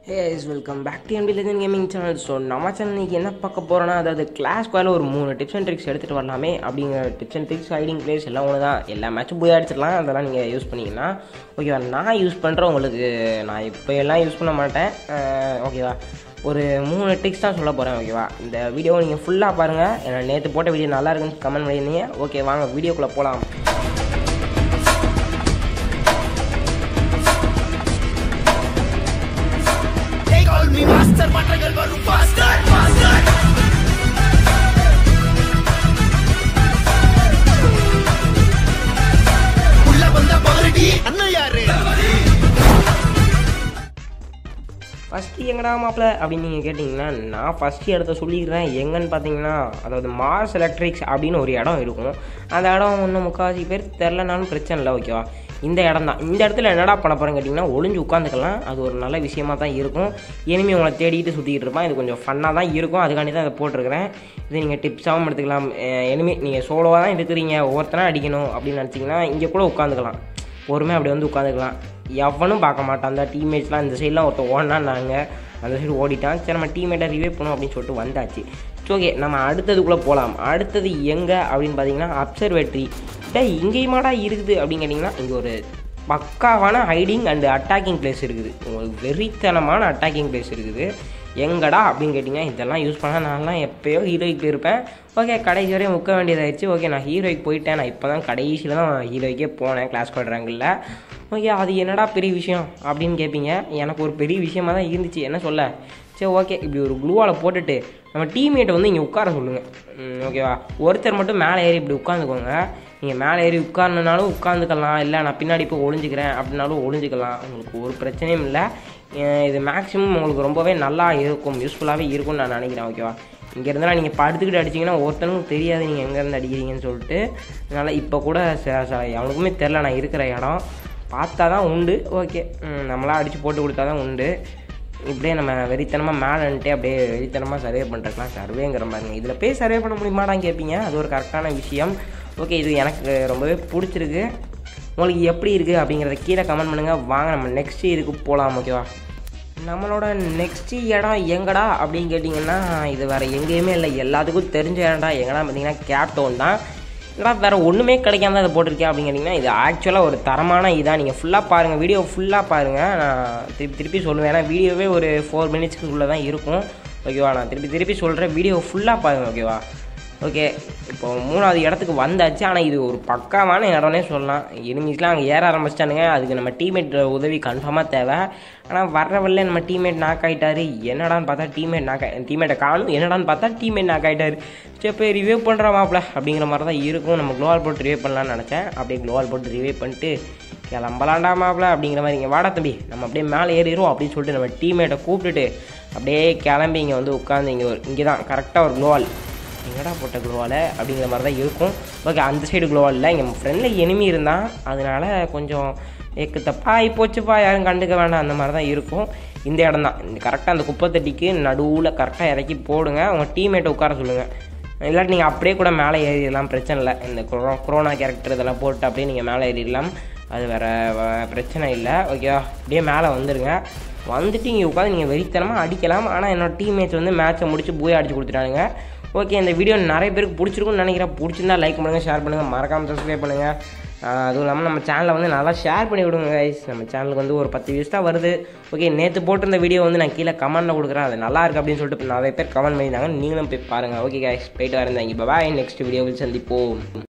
hey is welcome back to MP legend gaming channel so நம்ம channel இன்னைக்கு என்ன பார்க்க போகிறோன்னா அதாவது கிளாஸ் ஸ்குவாடில் ஒரு மூணு டிப்ஸ் அண்ட் ட்ரிக்ஸ் எடுத்துகிட்டு வரலாமே அப்படிங்கிற tips and tricks hiding place எல்லாம் ஒன்று தான் எல்லா மேட்சும் போய் அடிச்சிடலாம் அதெல்லாம் நீங்கள் யூஸ் பண்ணிங்கன்னா ஓகேவா நான் யூஸ் பண்ணுறேன் உங்களுக்கு நான் இப்போ எல்லாம் யூஸ் பண்ண மாட்டேன் அஹ், ஓகேவா ஒரு மூணு ட்ரிக்ஸ் தான் சொல்ல போகிறேன் ஓகேவா இந்த வீடியோவை நீங்கள் ஃபுல்லாக பாருங்கள் ஏன்னா நேற்று போட்ட வீடியோ நல்லா இருக்குன்னு கமெண்ட் பண்ணியிருந்தீங்க ஓகே வாங்க வீடியோக்குள்ளே போகலாம் They call me master மாற்றங்கள் வரும் faster faster உள்ள வந்த பாரடி அண்ணன் யாரு ஃபஸ்ட்டு எங்கடா மாப்பிள்ள அப்படின்னு நீங்கள் கேட்டிங்கன்னா நான் ஃபஸ்ட்டு இடத்த சொல்லிக்கிறேன் எங்கன்னு பார்த்தீங்கன்னா அதாவது மார்ஸ் எலக்ட்ரிக்ஸ் அப்படின்னு ஒரு இடம் இருக்கும் அந்த இடம் ஒன்றும் முக்கால்வாசி பேர் தெரிலனாலும் பிரச்சனை இல்லை ஓகேவா இந்த இடம் தான் இந்த இடத்துல என்னடா பண்ண போகிறேன்னு கேட்டிங்கன்னா ஒளிஞ்சு உட்காந்துக்கலாம் அது ஒரு நல்ல விஷயமா தான் இருக்கும் இனிமே உங்களை தேடிட்டு சுற்றிக்கிட்டு இருப்பான் இது கொஞ்சம் ஃபன்னாக தான் இருக்கும் அதுக்காண்டி தான் இதை போட்டிருக்கிறேன் இது நீங்கள் டிப்ஸாகவும் எடுத்துக்கலாம் எனிமே நீங்கள் சோலோவாக தான் இருக்கிறீங்க ஒவ்வொருத்தனா அடிக்கணும் அப்படின்னு நினச்சிங்கன்னா இங்கே கூட உட்காந்துக்கலாம் பொறுமையாக அப்படி வந்து உட்காந்துக்கலாம் எவனும் பார்க்க மாட்டான் அந்த டீம்மேட்ஸ்லாம் இந்த சைட்லாம் ஒருத்தன் ஓடினா நாங்கள் அந்த சைடு ஓடிட்டான் சரி நம்ம டீம்மேட்டை ரிவே பண்ணுவோம் அப்படின்னு சொல்லிட்டு வந்தாச்சு ஓகே நம்ம அடுத்ததுக்குள்ளே போகலாம் அடுத்தது எங்கே அப்படின்னு பார்த்தீங்கன்னா அப்சர்வேட்ரி டே இங்கேயுமாடா இருக்குது அப்படின்னு கேட்டிங்கன்னா இங்கே ஒரு பக்காவான ஹைடிங் அண்டு அட்டாக்கிங் பிளேஸ் இருக்குது உங்களுக்கு வெறித்தனமான அட்டாக்கிங் பிளேஸ் இருக்குது எங்கடா அப்படின்னு கேட்டிங்கன்னா இதெல்லாம் யூஸ் பண்ணால் நான்லாம் எப்போயோ ஹீரோய்க்கு போயிருப்பேன் ஓகே கடைசி வரையும் முக்க வேண்டியதாகிடுச்சு ஓகே நான் ஹீரோய்க்கு போயிட்டேன் நான் இப்போ தான் கடைசியில் தான் ஹீரோய்க்கே போனேன் கிளாஸ் குவாட்ராங்கில் ஓகே அது என்னடா பெரிய விஷயம் அப்படின்னு கேட்பீங்க எனக்கு ஒரு பெரிய விஷயமா தான் இருந்துச்சு என்ன சொல்ல சரி ஓகே இப்படி ஒரு க்ளூவால் போட்டுட்டு நம்ம டீம்மேட்டை வந்து இங்கே உட்கார சொல்லுங்கள் ஓகேவா ஒருத்தர் மட்டும் மேலே ஏறி இப்படி உட்காந்துக்கோங்க நீங்கள் மேலே ஏறி உட்காரணுனாலும் உட்காந்துக்கலாம் இல்லை நான் பின்னாடி போய் ஒளிஞ்சிக்கிறேன் அப்படின்னாலும் ஒளிஞ்சிக்கலாம் உங்களுக்கு ஒரு பிரச்சனையும் இல்லை அஹ் இது மேக்ஸிமம் உங்களுக்கு ரொம்பவே நல்லா இருக்கும் யூஸ்ஃபுல்லாகவே இருக்கும்னு நான் நினைக்கிறேன் ஓகேவா இங்கேருந்துலாம் நீங்கள் படுத்துக்கிட்டு அடிச்சிங்கன்னா ஒருத்தனுக்கும் தெரியாது நீங்கள் எங்கேருந்து அடிக்கிறீங்கன்னு சொல்லிட்டு அதனால் இப்போ கூட ச- ச- அவனுக்குமே தெரில நான் இருக்கிற இடம் பார்த்தா தான் உண்டு ஓகே நம்மளாம் அடித்து போட்டு கொடுத்தா தான் உண்டு இப்படியே நம்ம வெறித்தனமாக மேலே நின்னுட்டு அப்படியே வெறித்தனமாக சர்வே பண்ணுறதுலாம் சர்வேங்கிற மாதிரிங்க இதில் போய் சர்வே பண்ண முடியுமாடான்னு கேட்பீங்க அது ஒரு கரெக்டான விஷயம் ஓகே இது எனக்கு ரொம்பவே பிடிச்சிருக்கு உங்களுக்கு எப்படி இருக்குது அப்படிங்கிறத கீழே கமெண்ட் பண்ணுங்கள் வாங்க நம்ம நெக்ஸ்ட் இதுக்கு போகலாம் ஓகேவா நம்மளோட நெக்ஸ்ட் இடம் எங்கடா அப்படின்னு கேட்டிங்கன்னா இது வேறு எங்கேயுமே இல்லை எல்லாத்துக்கும் தெரிஞ்ச இடம்டா எங்கடா பார்த்தீங்கன்னா கேப்டவுன் தான் ஏன்னா வேறு ஒன்றுமே கிடைக்காம அதை போட்டிருக்கேன் அப்படின்னு கேட்டிங்கன்னா இது ஆக்சுவலாக ஒரு தரமான இதாக நீங்கள் ஃபுல்லாக பாருங்கள் வீடியோ ஃபுல்லாக பாருங்கள் நான் திருப்பி திருப்பி சொல்லுவேன் ஏன்னா வீடியோவே ஒரு ஃபோர் மினிட்ஸ்க்குள்ளே தான் இருக்கும் ஓகேவா நான் திருப்பி திருப்பி சொல்கிறேன் வீடியோ ஃபுல்லாக பாருங்கள் ஓகேவா ஓகே இப்போ மூணாவது இடத்துக்கு வந்தாச்சு ஆனால் இது ஒரு பக்காவான இடம்னே சொல்லலாம் எனிமீஸ்லாம் அங்கே ஏற ஆரம்பிச்சிட்டானுங்க அதுக்கு நம்ம டீம்மேட் உதவி கன்ஃபார்மாக தேவை ஆனால் வர்ற வழியில நம்ம டீம்மேட் நாக் ஆகிட்டாரு என்னடான்னு பார்த்தா டீம்மேட் நாக் டீம்மேட்டை காணும் என்னடான்னு பார்த்தா டீம்மேட் நாக் ஆகிட்டாரு சரி போய் ரிவ்யூ பண்ணுற மாப்பிள அப்படிங்கிற மாதிரி தான் இருக்கும் நம்ம க்ளோவால் போட்டு ரிவ்யூ பண்ணலாம்னு நினச்சேன் அப்படியே க்ளோவால் போட்டு ரிவ்யூ பண்ணிட்டு கிளம்பலாண்டா மாப்பிள அப்படிங்கிற மாதிரி இங்கே வாடா தம்பி நம்ம அப்படியே மேலே ஏறிடுவோம் அப்படின்னு சொல்லிட்டு நம்ம டீம்மேட்டை கூப்பிட்டுட்டு அப்படியே கிளம்பி இங்கே வந்து உட்காந்து இங்கே ஒரு இங்கே தான் கரெக்டாக ஒரு க்ளோவால் எங்கடா போட்ட குளோவால் அப்படிங்கிற மாதிரி தான் இருக்கும் ஓகே அந்த சைடு குளோவால் இல்லை எங்கள் ஃப்ரெண்டில் எனிமி இருந்தான் அதனால கொஞ்சம் ஏக்கு தப்பா ஆகி போச்சுப்பா யாரும் கண்டுக்க வேண்டாம் அந்த மாதிரி தான் இருக்கும் இந்த இடம் தான் இந்த கரெக்டாக அந்த குப்பத்தட்டிக்கு நடுவில் கரெக்டாக இறக்கி போடுங்க உங்கள் டீம்மேட்டை உட்கார சொல்லுங்கள் இல்லாட்டி நீங்கள் அப்படியே கூட மேலே ஏறிடலாம் பிரச்சனை இல்லை இந்த கொரோ கொரோனா கேரக்டர் இதெல்லாம் போட்டு அப்படியே நீங்கள் மேலே ஏறிடலாம் அது வேறு பிரச்சனை இல்லை ஓகேவா அப்படியே மேலே வந்துடுங்க வந்துட்டு இங்கே உட்காந்து நீங்கள் வெறித்தனமாக அடிக்கலாம் ஆனால் என்னோட டீம்மேட்ஸ் வந்து மேட்ச்சை முடிச்சு பூயை அடிச்சு கொடுத்துட்டானுங்க ஓகே இந்த வீடியோ நிறைய பேருக்கு பிடிச்சிருக்கும்னு நினைக்கிறேன் பிடிச்சிருந்தா லைக் பண்ணுங்கள் ஷேர் பண்ணுங்கள் மறக்காமல் சப்ஸ்கிரைப் பண்ணுங்கள் ஆஹ் அதுவும் இல்லாமல் நம்ம சேனலை வந்து நல்லா ஷேர் பண்ணி விடுங்க கைஸ் நம்ம சேனலுக்கு வந்து ஒரு பத்து வியூஸ் தான் வருது ஓகே நேற்று போட்டிருந்த வீடியோ வந்து நான் கீழே கமெண்ட்டில் கொடுக்குறேன் அது நல்லா இருக்கு அப்படின்னு சொல்லிட்டு நிறைய பேர் கமெண்ட் பண்ணியிருந்தாங்க நீங்களும் போய் பாருங்கள் ஓகே கைஸ் போயிட்டு வரேன் தேங்க்யூ பாய் நெக்ஸ்ட் வீடியோவில் சந்திப்போம்